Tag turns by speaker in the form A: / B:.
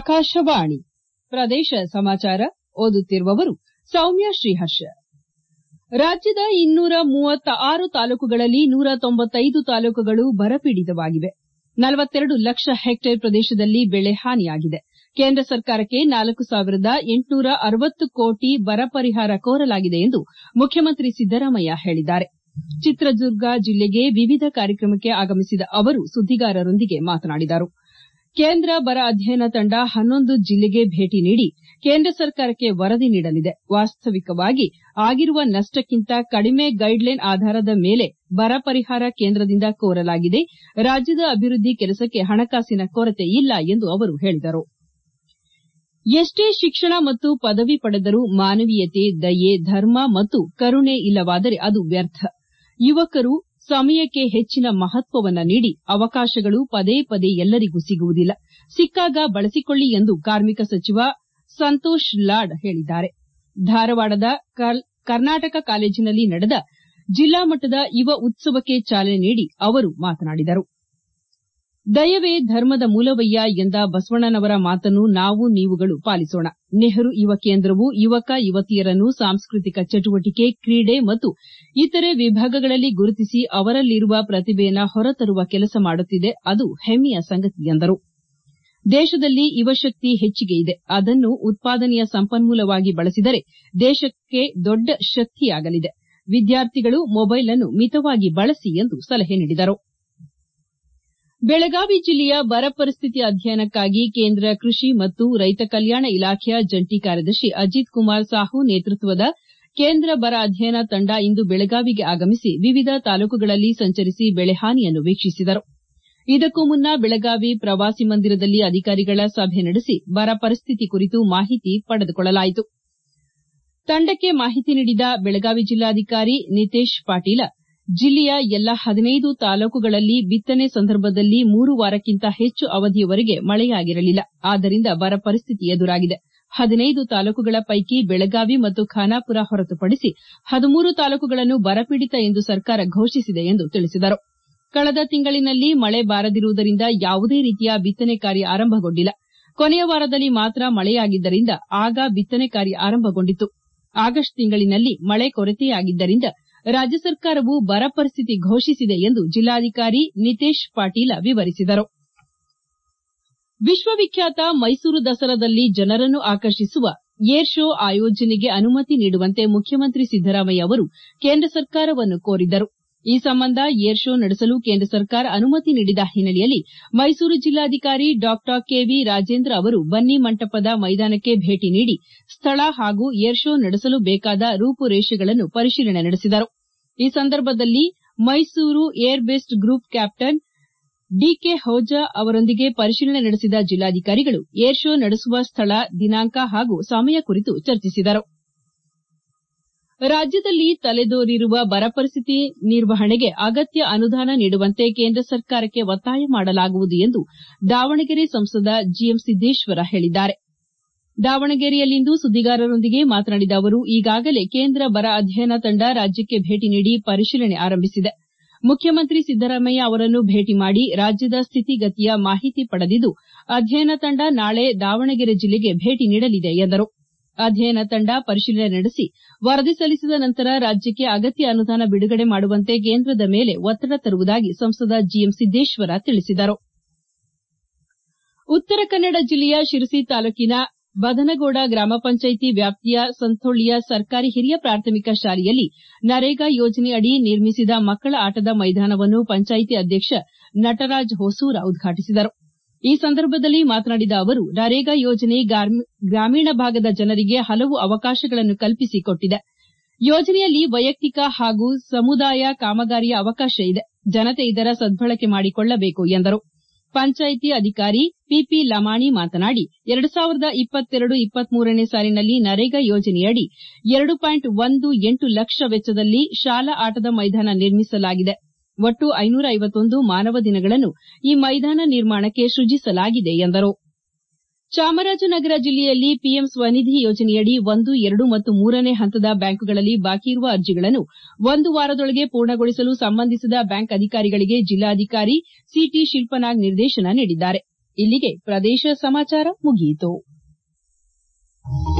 A: ಆಕಾಶವಾಣಿ ಪ್ರದೇಶ ಸಮಾಚಾರ ಓದುತ್ತಿರುವವರು ಸೌಮ್ಯ ಶ್ರೀಹರ್ಷ ರಾಜ್ಯದ ಇನ್ನೂರ ಮೂವತ್ತಾರು ತಾಲೂಕುಗಳಲ್ಲಿ ನೂರ ತೊಂಬತ್ತೈದು ತಾಲೂಕುಗಳು ಬರಪೀಡಿತವಾಗಿವೆ ನಲವತ್ತೆರಡು ಲಕ್ಷ ಹೆಕ್ಟೇರ್ ಪ್ರದೇಶದಲ್ಲಿ ಬೆಳೆ ಹಾನಿಯಾಗಿದೆ ಕೇಂದ್ರ ಸರ್ಕಾರಕ್ಕೆ ನಾಲ್ಕು ಸಾವಿರದ ಎಂಟುನೂರ ಅರವತ್ತು ಕೋಟಿ ಬರ ಪರಿಹಾರ ಕೋರಲಾಗಿದೆ ಎಂದು ಮುಖ್ಯಮಂತ್ರಿ ಸಿದ್ದರಾಮಯ್ಯ ಹೇಳಿದ್ದಾರೆ ಚಿತ್ರದುರ್ಗ ಜಿಲ್ಲೆಗೆ ವಿವಿಧ ಕಾರ್ಯಕ್ರಮಕ್ಕೆ ಆಗಮಿಸಿದ ಅವರು ಸುದ್ದಿಗಾರರೊಂದಿಗೆ ಮಾತನಾಡಿದರು ಕೇಂದ್ರ ಬರ ಅಧ್ಯಯನ ತಂಡ ಹನ್ನೊಂದು ಜಿಲ್ಲೆಗೆ ಭೇಟಿ ನೀಡಿ ಕೇಂದ್ರ ಸರ್ಕಾರಕ್ಕೆ ವರದಿ ನೀಡಲಿದೆ ವಾಸ್ತವಿಕವಾಗಿ ಆಗಿರುವ ನಷ್ಟಕ್ಕಿಂತ ಕಡಿಮೆ ಗೈಡ್ಲೈನ್ ಆಧಾರದ ಮೇಲೆ ಬರ ಪರಿಹಾರ ಕೇಂದ್ರದಿಂದ ಕೋರಲಾಗಿದೆ ರಾಜ್ಯದ ಅಭಿವೃದ್ದಿ ಕೆಲಸಕ್ಕೆ ಹಣಕಾಸಿನ ಕೊರತೆ ಇಲ್ಲ ಎಂದು ಅವರು ಹೇಳಿದರು ಎಷ್ಟೇ ಶಿಕ್ಷಣ ಮತ್ತು ಪದವಿ ಪಡೆದರೂ ಮಾನವೀಯತೆ ದಯೆ ಧರ್ಮ ಮತ್ತು ಕರುಣೆ ಇಲ್ಲವಾದರೆ ಅದು ವ್ಯರ್ಥ ಯುವಕರು ಸಮಯಕ್ಕೆ ಹೆಚ್ಚಿನ ಮಹತ್ವವನ್ನ ನೀಡಿ ಅವಕಾಶಗಳು ಪದೇ ಪದೇ ಎಲ್ಲರಿಗೂ ಸಿಗುವುದಿಲ್ಲ ಸಿಕ್ಕಾಗ ಬಳಸಿಕೊಳ್ಳಿ ಎಂದು ಕಾರ್ಮಿಕ ಸಚಿವ ಸಂತೋಷ್ ಲಾಡ್ ಹೇಳಿದ್ದಾರೆ ಧಾರವಾಡದ ಕರ್ನಾಟಕ ಕಾಲೇಜಿನಲ್ಲಿ ನಡೆದ ಜಿಲ್ಲಾ ಮಟ್ಟದ ಯುವ ಉತ್ಸವಕ್ಕೆ ಚಾಲನೆ ನೀಡಿ ಅವರು ಮಾತನಾಡಿದರು ದಯವೇ ಧರ್ಮದ ಮೂಲವಯ್ಯ ಎಂದ ಬಸವಣ್ಣನವರ ಮಾತನ್ನು ನಾವು ನೀವುಗಳು ಪಾಲಿಸೋಣ ನೆಹರು ಯುವ ಕೇಂದ್ರವು ಯುವಕ ಯುವತಿಯರನ್ನು ಸಾಂಸ್ಕೃತಿಕ ಚಟುವಟಿಕೆ ಕ್ರೀಡೆ ಮತ್ತು ಇತರೆ ವಿಭಾಗಗಳಲ್ಲಿ ಗುರುತಿಸಿ ಅವರಲ್ಲಿರುವ ಪ್ರತಿಭೆಯನ್ನು ಹೊರತರುವ ಕೆಲಸ ಮಾಡುತ್ತಿದೆ ಅದು ಹೆಮ್ಮೆಯ ಸಂಗತಿ ಎಂದರು ದೇಶದಲ್ಲಿ ಯುವಶಕ್ತಿ ಹೆಚ್ಚಿಗೆ ಇದೆ ಅದನ್ನು ಉತ್ಪಾದನೆಯ ಸಂಪನ್ಮೂಲವಾಗಿ ಬಳಸಿದರೆ ದೇಶಕ್ಕೆ ದೊಡ್ಡ ಶಕ್ತಿಯಾಗಲಿದೆ ವಿದ್ಯಾರ್ಥಿಗಳು ಮೊಬೈಲ್ ಅನ್ನು ಮಿತವಾಗಿ ಬಳಸಿ ಎಂದು ಸಲಹೆ ನೀಡಿದರು ಬೆಳಗಾವಿ ಜಿಲ್ಲೆಯ ಬರ ಪರಿಸ್ಥಿತಿ ಅಧ್ಯಯನಕ್ಕಾಗಿ ಕೇಂದ್ರ ಕೃಷಿ ಮತ್ತು ರೈತ ಕಲ್ಯಾಣ ಇಲಾಖೆಯ ಜಂಟಿ ಕಾರ್ಯದರ್ಶಿ ಅಜಿತ್ ಕುಮಾರ್ ಸಾಹು ನೇತೃತ್ವದ ಕೇಂದ್ರ ಬರ ಅಧ್ಯಯನ ತಂಡ ಇಂದು ಬೆಳಗಾವಿಗೆ ಆಗಮಿಸಿ ವಿವಿಧ ತಾಲೂಕುಗಳಲ್ಲಿ ಸಂಚರಿಸಿ ಬೆಳೆ ಹಾನಿಯನ್ನು ವೀಕ್ಷಿಸಿದರು ಇದಕ್ಕೂ ಮುನ್ನ ಬೆಳಗಾವಿ ಪ್ರವಾಸಿ ಮಂದಿರದಲ್ಲಿ ಅಧಿಕಾರಿಗಳ ಸಭೆ ನಡೆಸಿ ಬರ ಪರಿಸ್ಥಿತಿ ಕುರಿತು ಮಾಹಿತಿ ಪಡೆದುಕೊಳ್ಳಲಾಯಿತು ತಂಡಕ್ಕೆ ಮಾಹಿತಿ ನೀಡಿದ ಬೆಳಗಾವಿ ಜಿಲ್ಲಾಧಿಕಾರಿ ನಿತೇಶ್ ಪಾಟೀಲ ಜಿಲ್ಲೆಯ ಎಲ್ಲಾ ಹದಿನೈದು ತಾಲೂಕುಗಳಲ್ಲಿ ಬಿತ್ತನೆ ಸಂದರ್ಭದಲ್ಲಿ ಮೂರು ವಾರಕ್ಕಿಂತ ಹೆಚ್ಚು ಅವಧಿಯವರೆಗೆ ಮಳೆಯಾಗಿರಲಿಲ್ಲ ಆದ್ದರಿಂದ ಬರ ಪರಿಸ್ಥಿತಿ ಎದುರಾಗಿದೆ ಹದಿನೈದು ತಾಲೂಕುಗಳ ಪೈಕಿ ಬೆಳಗಾವಿ ಮತ್ತು ಖಾನಾಪುರ ಹೊರತುಪಡಿಸಿ ಹದಿಮೂರು ತಾಲೂಕುಗಳನ್ನು ಬರಪೀಡಿತ ಎಂದು ಸರ್ಕಾರ ಘೋಷಿಸಿದೆ ಎಂದು ತಿಳಿಸಿದರು ಕಳೆದ ತಿಂಗಳಿನಲ್ಲಿ ಮಳೆ ಬಾರದಿರುವುದರಿಂದ ಯಾವುದೇ ರೀತಿಯ ಬಿತ್ತನೆ ಕಾರ್ಯ ಆರಂಭಗೊಂಡಿಲ್ಲ ಕೊನೆಯ ವಾರದಲ್ಲಿ ಮಾತ್ರ ಮಳೆಯಾಗಿದ್ದರಿಂದ ಆಗ ಬಿತ್ತನೆ ಕಾರ್ಯ ಆರಂಭಗೊಂಡಿತು ಆಗಸ್ಟ್ ತಿಂಗಳಿನಲ್ಲಿ ಮಳೆ ಕೊರತೆಯಾಗಿದ್ದರಿಂದ ರಾಜ್ಯ ಸರ್ಕಾರವು ಬರ ಪರಿಸ್ಥಿತಿ ಘೋಷಿಸಿದೆ ಎಂದು ಜಿಲ್ಲಾಧಿಕಾರಿ ನಿತೇಶ್ ಪಾಟೀಲ ವಿವರಿಸಿದರು ವಿಶ್ವವಿಖ್ಯಾತ ಮೈಸೂರು ದಸರಾದಲ್ಲಿ ಜನರನ್ನು ಆಕರ್ಷಿಸುವ ಏರ್ ಶೋ ಆಯೋಜನೆಗೆ ಅನುಮತಿ ನೀಡುವಂತೆ ಮುಖ್ಯಮಂತ್ರಿ ಸಿದ್ದರಾಮಯ್ಯ ಅವರು ಕೇಂದ್ರ ಸರ್ಕಾರವನ್ನು ಕೋರಿದ್ದರು ಈ ಸಂಬಂಧ ಏರ್ ಶೋ ನಡೆಸಲು ಕೇಂದ್ರ ಸರ್ಕಾರ ಅನುಮತಿ ನೀಡಿದ ಹಿನ್ನೆಲೆಯಲ್ಲಿ ಮೈಸೂರು ಜಿಲ್ಲಾಧಿಕಾರಿ ಡಾ ಕೆವಿ ರಾಜೇಂದ್ರ ಅವರು ಬನ್ನಿ ಮಂಟಪದ ಮೈದಾನಕ್ಕೆ ಭೇಟಿ ನೀಡಿ ಸ್ಥಳ ಹಾಗೂ ಏರ್ ಶೋ ನಡೆಸಲು ಬೇಕಾದ ರೂಪುರೇಷೆಗಳನ್ನು ಪರಿಶೀಲನೆ ನಡೆಸಿದರು ಈ ಸಂದರ್ಭದಲ್ಲಿ Mysuru air based group captain DK Hoja ಅವರೊಂದಿಗೆ ಪರಿಶೀಲನೆ ನಡೆಸಿದ ಜಿಲ್ಲಾಧಿಕಾರಿಗಳು ಏರ್ ಶೋ ನಡೆಸುವ ಸ್ಥಳ ದಿನಾಂಕ ಹಾಗೂ ಸಮಯ ಕುರಿತು ಚರ್ಚಿಸಿದರು ರಾಜ್ಯದಲ್ಲಿ ತಲೆದೋರಿರುವ ಬರ ಪರಿಸ್ಥಿತಿ ನಿರ್ವಹಣೆಗೆ ಅಗತ್ಯ ಅನುದಾನ ನೀಡುವಂತೆ ಕೇಂದ್ರ ಸರ್ಕಾರಕ್ಕೆ ಒತ್ತಾಯ ಮಾಡಲಾಗುವುದು ಎಂದು ದಾವಣಗೆರೆ ಸಂಸದ ಜಿಎಂ ಸಿದ್ದೇಶ್ವರ ಹೇಳಿದ್ದಾರೆ ದಾವಣಗೆರೆಯಲ್ಲಿಂದು ಸುದ್ದಿಗಾರರೊಂದಿಗೆ ಮಾತನಾಡಿದ ಅವರು ಈಗಾಗಲೇ ಕೇಂದ್ರ ಬರ ಅಧ್ಯಯನ ತಂಡ ರಾಜ್ಯಕ್ಕೆ ಭೇಟಿ ನೀಡಿ ಪರಿಶೀಲನೆ ಆರಂಭಿಸಿದೆ ಮುಖ್ಯಮಂತ್ರಿ ಸಿದ್ದರಾಮಯ್ಯ ಅವರನ್ನು ಭೇಟಿ ಮಾಡಿ ರಾಜ್ಯದ ಸ್ಥಿತಿಗತಿಯ ಮಾಹಿತಿ ಪಡೆದಿದ್ದು ಅಧ್ಯಯನ ತಂಡ ನಾಳೆ ದಾವಣಗೆರೆ ಜಿಲ್ಲೆಗೆ ಭೇಟಿ ನೀಡಲಿದೆ ಎಂದರು ಅಧ್ಯಯನ ತಂಡ ಪರಿಶೀಲನೆ ನಡೆಸಿ ವರದಿ ಸಲ್ಲಿಸಿದ ನಂತರ ರಾಜ್ಯಕ್ಕೆ ಅಗತ್ಯ ಅನುದಾನ ಬಿಡುಗಡೆ ಮಾಡುವಂತೆ ಕೇಂದ್ರದ ಮೇಲೆ ಒತ್ತಡ ತರುವುದಾಗಿ ಸಂಸದ ಜಿಎಂ ಸಿದ್ದೇಶ್ವರ ತಿಳಿಸಿದರು ಉತ್ತರ ಕನ್ನಡ ಜಿಲ್ಲೆಯ ಶಿರಸಿ ತಾಲೂಕಿನ ಬದನಗೋಡ ಗ್ರಾಮ ಪಂಚಾಯಿತಿ ವ್ಯಾಪ್ತಿಯ ಸಂತೊಳ್ಳಿಯ ಸರ್ಕಾರಿ ಹಿರಿಯ ಪ್ರಾಥಮಿಕ ಶಾಲೆಯಲ್ಲಿ ನರೇಗಾ ಯೋಜನೆಯಡಿ ನಿರ್ಮಿಸಿದ ಮಕ್ಕಳ ಆಟದ ಮೈದಾನವನ್ನು ಪಂಚಾಯಿತಿ ಅಧ್ಯಕ್ಷ ನಟರಾಜ್ ಹೊಸೂರ ಉದ್ಘಾಟಿಸಿದರು ಈ ಸಂದರ್ಭದಲ್ಲಿ ಮಾತನಾಡಿದ ಅವರು ನರೇಗಾ ಯೋಜನೆ ಗ್ರಾಮೀಣ ಭಾಗದ ಜನರಿಗೆ ಹಲವು ಅವಕಾಶಗಳನ್ನು ಕಲ್ಪಿಸಿಕೊಟ್ಟಿದೆ ಯೋಜನೆಯಲ್ಲಿ ವೈಯಕ್ತಿಕ ಹಾಗೂ ಸಮುದಾಯ ಕಾಮಗಾರಿಯ ಅವಕಾಶ ಇದೆ ಜನತೆ ಇದರ ಸದ್ಬಳಕೆ ಮಾಡಿಕೊಳ್ಳಬೇಕು ಎಂದರು ಪಂಚಾಯಿತಿ ಅಧಿಕಾರಿ ಪಿಪಿ ಲಮಾಣಿ ಮಾತನಾಡಿ ಎರಡು ಸಾವಿರದ ಇಪ್ಪತ್ತೆರಡು ಇಪ್ಪತ್ಮೂರನೇ ಸಾಲಿನಲ್ಲಿ ನರೇಗಾ ಯೋಜನೆಯಡಿ ಎರಡು ಪಾಯಿಂಟ್ ಒಂದು ಎಂಟು ಲಕ್ಷ ವೆಚ್ಚದಲ್ಲಿ ಶಾಲಾ ಆಟದ ಮೈದಾನ ನಿರ್ಮಿಸಲಾಗಿದೆ ಒಟ್ಟು ಐನೂರ ಐವತ್ತೊಂದು ಮಾನವ ದಿನಗಳನ್ನು ಈ ಮೈದಾನ ನಿರ್ಮಾಣಕ್ಕೆ ಸೃಜಿಸಲಾಗಿದೆ ಎಂದರು ಚಾಮರಾಜನಗರ ಜಿಲ್ಲೆಯಲ್ಲಿ ಪಿಎಂ ಸ್ವನಿಧಿ ಯೋಜನೆಯಡಿ ಒಂದು ಎರಡು ಮತ್ತು ಮೂರನೇ ಹಂತದ ಬ್ಯಾಂಕುಗಳಲ್ಲಿ ಬಾಕಿ ಇರುವ ಅರ್ಜಿಗಳನ್ನು ಒಂದು ವಾರದೊಳಗೆ ಪೂರ್ಣಗೊಳಿಸಲು ಸಂಬಂಧಿಸಿದ ಬ್ಯಾಂಕ್ ಅಧಿಕಾರಿಗಳಿಗೆ ಜಿಲ್ಲಾಧಿಕಾರಿ ಸಿಟಿ ಶಿಲ್ಪನಾಗ್ ನಿರ್ದೇಶನ ನೀಡಿದ್ದಾರೆ ಇಲ್ಲಿಗೆ ಪ್ರದೇಶ ಸಮಾಚಾರ ಮುಗಿಯಿತು